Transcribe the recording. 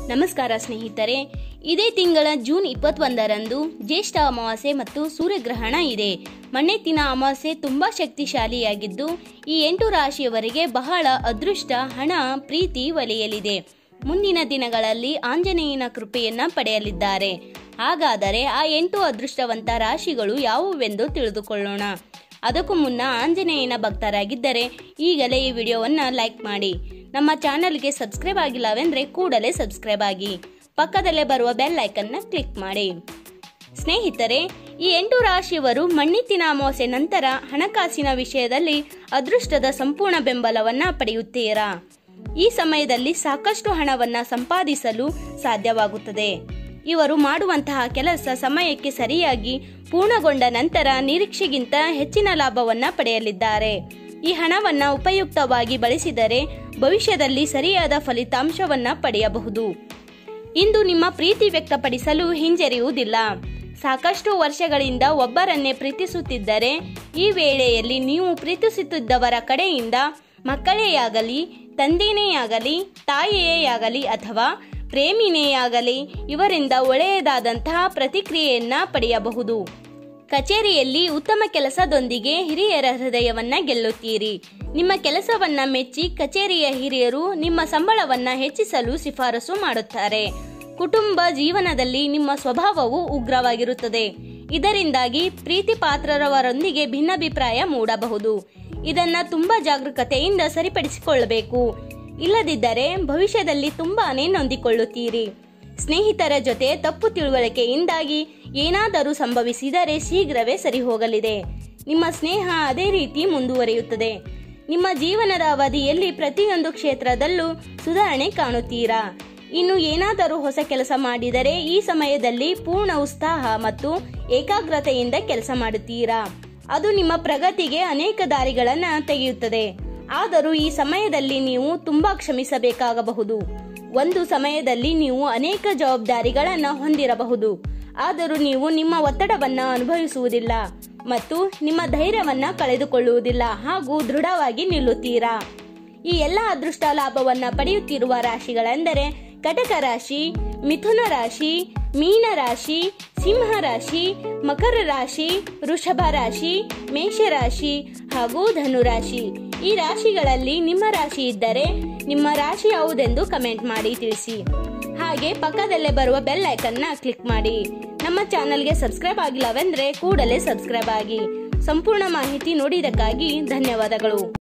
ನಮಸ್ಕಾರ ಸ್ನೇಹಿತರೆ ಇದೇ ತಿಂಗಳ ಜೂನ್ ಇಪ್ಪತ್ತೊಂದರಂದು ಜ್ಯೇಷ್ಠ ಅಮಾವಾಸ್ಯೆ ಮತ್ತು ಸೂರ್ಯಗ್ರಹಣ ಇದೆ ಮಣ್ಣೆತ್ತಿನ ಅಮಾವಾಸ್ಯೆ ತುಂಬಾ ಶಕ್ತಿಶಾಲಿಯಾಗಿದ್ದು ಈ ಎಂಟು ರಾಶಿಯವರಿಗೆ ಬಹಳ ಅದೃಷ್ಟ ಹಣ ಪ್ರೀತಿ ಒಲಿಯಲಿದೆ ಮುಂದಿನ ದಿನಗಳಲ್ಲಿ ಆಂಜನೇಯನ ಕೃಪೆಯನ್ನ ಪಡೆಯಲಿದ್ದಾರೆ ಹಾಗಾದರೆ ಆ ಎಂಟು ಅದೃಷ್ಟವಂತ ರಾಶಿಗಳು ಯಾವುವೆಂದು ತಿಳಿದುಕೊಳ್ಳೋಣ ಅದಕ್ಕೂ ಮುನ್ನ ಆಂಜನೇಯನ ಭಕ್ತರಾಗಿದ್ದರೆ ಈಗಲೇ ಈ ವಿಡಿಯೋವನ್ನು ಲೈಕ್ ಮಾಡಿ ನಮ್ಮ ಚಾನಲ್ಗೆ ಸಬ್ಸ್ಕ್ರೈಬ್ ಆಗಿಲ್ಲವೆಂದರೆ ಕೂಡಲೇ ಸಬ್ಸ್ಕ್ರೈಬ್ ಆಗಿ ಪಕ್ಕದಲ್ಲೇ ಬರುವ ಬೆಲ್ ಐಕನ್ನ ಕ್ಲಿಕ್ ಮಾಡಿ ಸ್ನೇಹಿತರೆ ಈ ಎಂಟು ರಾಶಿಯವರು ಮಣ್ಣಿತ್ತಿನ ಅಮಾವಾಸ್ಯೆ ನಂತರ ಹಣಕಾಸಿನ ವಿಷಯದಲ್ಲಿ ಅದೃಷ್ಟದ ಸಂಪೂರ್ಣ ಬೆಂಬಲವನ್ನ ಪಡೆಯುತ್ತೀರಾ ಈ ಸಮಯದಲ್ಲಿ ಸಾಕಷ್ಟು ಹಣವನ್ನ ಸಂಪಾದಿಸಲು ಸಾಧ್ಯವಾಗುತ್ತದೆ ಇವರು ಮಾಡುವಂತಹ ಕೆಲಸ ಸಮಯಕ್ಕೆ ಸರಿಯಾಗಿ ಪೂರ್ಣಗೊಂಡ ನಂತರ ನಿರೀಕ್ಷೆಗಿಂತ ಹೆಚ್ಚಿನ ಲಾಭವನ್ನ ಪಡೆಯಲಿದ್ದಾರೆ ಈ ಹಣವನ್ನ ಉಪಯುಕ್ತವಾಗಿ ಬಳಸಿದರೆ ಭವಿಷ್ಯದಲ್ಲಿ ಸರಿಯಾದ ಫಲಿತಾಂಶವನ್ನ ಪಡೆಯಬಹುದು ಇಂದು ನಿಮ್ಮ ಪ್ರೀತಿ ವ್ಯಕ್ತಪಡಿಸಲು ಹಿಂಜರಿಯುವುದಿಲ್ಲ ಸಾಕಷ್ಟು ವರ್ಷಗಳಿಂದ ಒಬ್ಬರನ್ನೇ ಪ್ರೀತಿಸುತ್ತಿದ್ದರೆ ಈ ವೇಳೆಯಲ್ಲಿ ನೀವು ಪ್ರೀತಿಸುತ್ತಿದ್ದವರ ಕಡೆಯಿಂದ ಮಕ್ಕಳೇ ತಂದೆನೇ ಆಗಲಿ ತಾಯಿಯೇ ಆಗಲಿ ಅಥವಾ ಪ್ರೇಮಿನೇ ಇವರಿಂದ ಒಳ್ಳೆಯದಾದಂತಹ ಪ್ರತಿಕ್ರಿಯೆಯನ್ನ ಪಡೆಯಬಹುದು ಕಚೇರಿಯಲ್ಲಿ ಉತ್ತಮ ಕೆಲಸದೊಂದಿಗೆ ಹಿರಿಯರ ಹೃದಯವನ್ನ ಗೆಲ್ಲುತ್ತೀರಿ ನಿಮ್ಮ ಕೆಲಸವನ್ನ ಮೆಚ್ಚಿ ಕಚೇರಿಯ ಹಿರಿಯರು ನಿಮ್ಮ ಸಂಬಳವನ್ನ ಹೆಚ್ಚಿಸಲು ಶಿಫಾರಸು ಮಾಡುತ್ತಾರೆ ಕುಟುಂಬ ಜೀವನದಲ್ಲಿ ನಿಮ್ಮ ಸ್ವಭಾವವು ಉಗ್ರವಾಗಿರುತ್ತದೆ ಇದರಿಂದಾಗಿ ಪ್ರೀತಿ ಪಾತ್ರರವರೊಂದಿಗೆ ಭಿನ್ನಾಭಿಪ್ರಾಯ ಮೂಡಬಹುದು ಇದನ್ನ ತುಂಬಾ ಜಾಗರೂಕತೆಯಿಂದ ಸರಿಪಡಿಸಿಕೊಳ್ಳಬೇಕು ಇಲ್ಲದಿದ್ದರೆ ಭವಿಷ್ಯದಲ್ಲಿ ತುಂಬಾನೇ ನೊಂದಿಕೊಳ್ಳುತ್ತೀರಿ ಸ್ನೇಹಿತರ ಜೊತೆ ತಪ್ಪು ತಿಳುವಳಿಕೆಯಿಂದಾಗಿ ಏನಾದರೂ ಸಂಭವಿಸಿದರೆ ಶೀಘ್ರವೇ ಸರಿ ಹೋಗಲಿದೆ ನಿಮ್ಮ ಸ್ನೇಹ ಅದೇ ರೀತಿ ಮುಂದುವರಿಯುತ್ತದೆ ನಿಮ್ಮ ಜೀವನದ ಅವಧಿಯಲ್ಲಿ ಪ್ರತಿಯೊಂದು ಕ್ಷೇತ್ರದಲ್ಲೂ ಸುಧಾರಣೆ ಕಾಣುತ್ತೀರಾ ಇನ್ನು ಏನಾದರೂ ಹೊಸ ಕೆಲಸ ಮಾಡಿದರೆ ಈ ಸಮಯದಲ್ಲಿ ಪೂರ್ಣ ಉತ್ಸಾಹ ಮತ್ತು ಏಕಾಗ್ರತೆಯಿಂದ ಕೆಲಸ ಮಾಡುತ್ತೀರಾ ಅದು ನಿಮ್ಮ ಪ್ರಗತಿಗೆ ಅನೇಕ ದಾರಿಗಳನ್ನ ತೆಗೆಯುತ್ತದೆ ಆದರೂ ಈ ಸಮಯದಲ್ಲಿ ನೀವು ತುಂಬಾ ಕ್ಷಮಿಸಬೇಕಾಗಬಹುದು ಒಂದು ಸಮಯದಲ್ಲಿ ನೀವು ಅನೇಕ ಜವಾಬ್ದಾರಿಗಳನ್ನ ಹೊಂದಿರಬಹುದು ಆದರೂ ನೀವು ನಿಮ್ಮ ಒತ್ತಡವನ್ನ ಅನುಭವಿಸುವುದಿಲ್ಲ ಮತ್ತು ನಿಮ್ಮ ಧೈರ್ಯವನ್ನ ಕಳೆದುಕೊಳ್ಳುವುದಿಲ್ಲ ಹಾಗೂ ದೃಢವಾಗಿ ನಿಲ್ಲುತ್ತೀರಾ ಈ ಎಲ್ಲ ಅದೃಷ್ಟ ಲಾಭವನ್ನ ಪಡೆಯುತ್ತಿರುವ ರಾಶಿಗಳೆಂದರೆ ಕಟಕ ರಾಶಿ ಮಿಥುನ ರಾಶಿ ಮೀನ ರಾಶಿ ಸಿಂಹ ರಾಶಿ ಮಕರ ರಾಶಿ ವೃಷಭ ರಾಶಿ ಮೇಷರಾಶಿ ಹಾಗೂ ಧನುರಾಶಿ ಈ ರಾಶಿಗಳಲ್ಲಿ ನಿಮ್ಮ ರಾಶಿ ಇದ್ದರೆ ನಿಮ್ಮ ರಾಶಿ ಯಾವುದೆಂದು ಕಮೆಂಟ್ ಮಾಡಿ ತಿಳಿಸಿ ಹಾಗೆ ಪಕ್ಕದಲ್ಲೇ ಬರುವ ಬೆಲ್ ಐಕನ್ನ ಕ್ಲಿಕ್ ಮಾಡಿ ನಮ್ಮ ಚಾನಲ್ಗೆ ಸಬ್ಸ್ಕ್ರೈಬ್ ಆಗಿಲ್ಲವೆಂದ್ರೆ ಕೂಡಲೇ ಸಬ್ಸ್ಕ್ರೈಬ್ ಆಗಿ ಸಂಪೂರ್ಣ ಮಾಹಿತಿ ನೋಡಿದಕ್ಕಾಗಿ ಧನ್ಯವಾದಗಳು